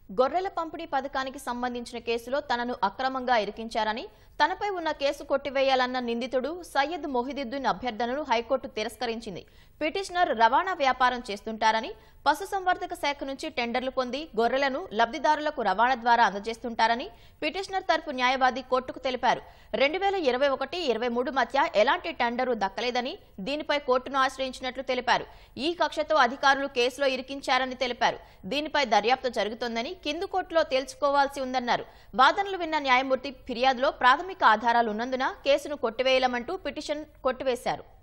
గొర్రెల పంపిణీ పథకానికి సంబంధించిన కేసులో తనను అక్రమంగా ఇరికించారని తనపై ఉన్న కేసు కొట్టివేయాలన్న నిందితుడు సయ్యద్ మొహిదుద్దీన్ అభ్యర్థనను హైకోర్టు తిరస్కరించింది పిటిషనర్ రవాణా వ్యాపారం చేస్తుంటారని పశుసంవర్ధక శాఖ నుంచి టెండర్లు పొంది గొర్రెలను లబ్ధిదారులకు రవాణా ద్వారా అందజేస్తుంటారని పిటిషనర్ తరపు న్యాయవాది కోర్టుకు తెలిపారు రెండు వేల ఇరవై ఒకటి ఇరవై మూడు మధ్య ఎలాంటి టెండరు దక్కలేదని దీనిపై కోర్టును ఆశ్రయించినట్లు తెలిపారు ఈ కక్షతో అధికారులు కేసులో ఇరికించారని తెలిపారు దీనిపై దర్యాప్తు జరుగుతోందని కింది కోర్టులో తేల్చుకోవాల్సి ఉందన్నారు వాదనలు విన్న న్యాయమూర్తి ఫిర్యాదులో ప్రాథమిక ఆధారాలు ఉన్నందున కేసును కొట్టివేయలమంటూ పిటిషన్ కొట్టివేశారు